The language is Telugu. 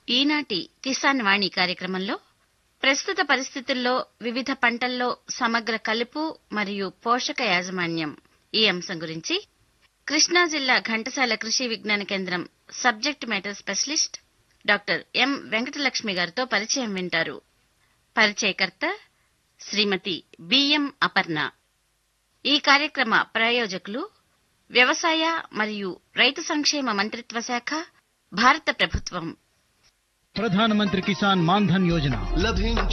ఈనాటి కిసాన్ వాణి కార్యక్రమంలో ప్రస్తుత పరిస్థితుల్లో వివిధ పంటల్లో సమగ్ర కలుపు మరియు పోషక యాజమాన్యం ఈ అంశం గురించి కృష్ణా జిల్లా Ghantasala Krishi Vigyan Kendram subject matter specialist doctor M Venkatalakshmi గారితో పరిచయం వింటారు పరిచయకర్త శ్రీమతి బిఎం అపర్ణ ఈ కార్యక్రమ ప్రాయోజకులు వ్యవసాయ మరియు రైతు సంక్షేమ మంత్రిత్వ శాఖ భారత ప్రభుత్వం ప్రధానమంత్రి కిసాన్ మాన్ధన్ యోజన లభించు